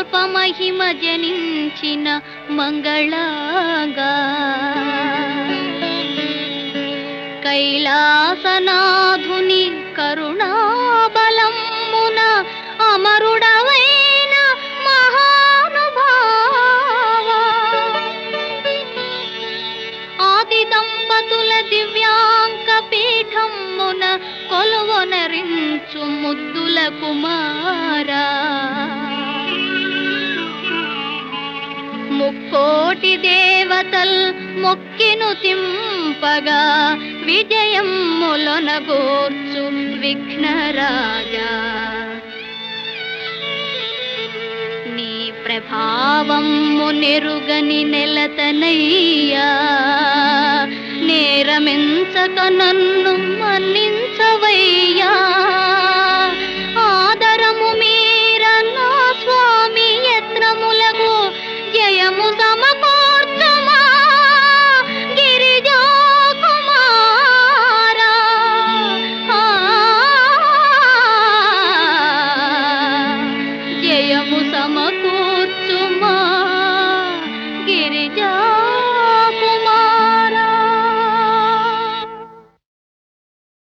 అల్పమహిమ జనించిన మంగళంగా కైలాసనాథుని కరుణాబలమున అమరుడవైన మహానుభావా ఆది దంపతుల దివ్యాంక పీఠమున కొలువొనరించు ముద్దుల కుమారా ముక్కోటి దేవతల్ మొక్కిను తింపగా విజయములొనగోర్చు విఘ్నరాజా నీ ప్రభావము నెరుగని నెలతనయ్యా నేరమెంచక నన్ను మన్నించవయ్యా ఆదరము మీర నా స్వామి యత్నములకు జయము సమ